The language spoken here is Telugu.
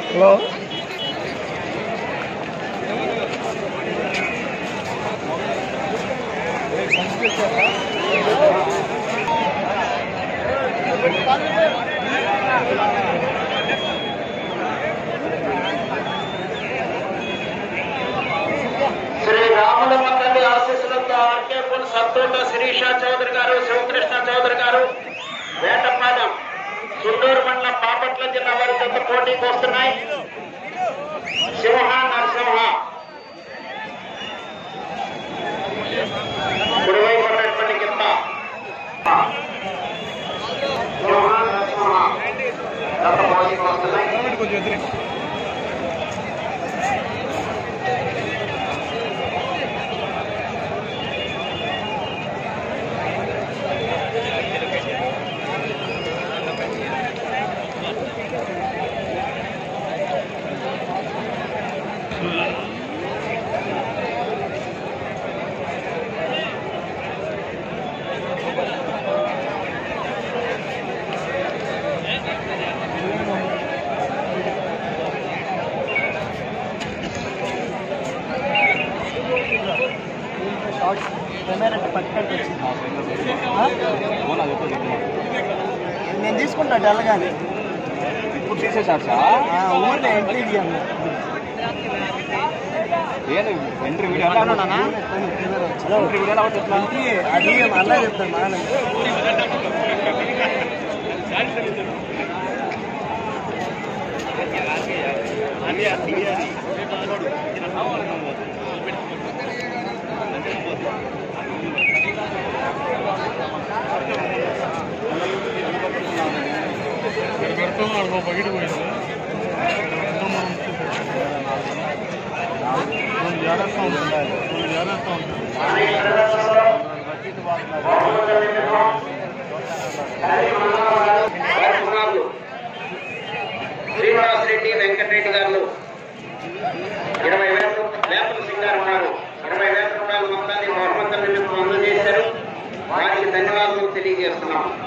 హలో శ్రీ రాముల మంగళి ఆశీస్సులతో ఆర్కేపుల్ సత్తోట శిరీష చౌదరి గారు శివకృష్ణ చౌదరి గారు వేటపాలెం చుండూరు మండలం బాపట్ల జిల్లా వారి జత పోటీకి వస్తున్నాయి సింహ నరసింహ కుడివైపు ఉన్నటువంటి కింద సింహ నరసింహ జత పోటీకి వస్తున్నాయి కెమెరా పక్కడికి వచ్చింది నేను తీసుకుంటా డల్గానే ఇప్పుడు తీసేశారు సార్ ఊరిలో ఎంట్రీ ఇవ్వాలి ఏంది ఎంట్రీ వీడియో ఎలా ఉన్నానా ఎంట్రీ వీడియో ఎలా అవుతుంది ఎట్లా అది మళ్ళా చెప్తాను మా నాన్న. కుమారులు శ్రీనివాస్ రెడ్డి వెంకటరెడ్డి గారు ఇరవై వేల వేపల సింగారం గారు ఇరవై వేల రూపాయల మొత్తాన్ని బహుమతుల నిమిత్తం అందజేశారు వారికి ధన్యవాదాలు తెలియజేస్తున్నాం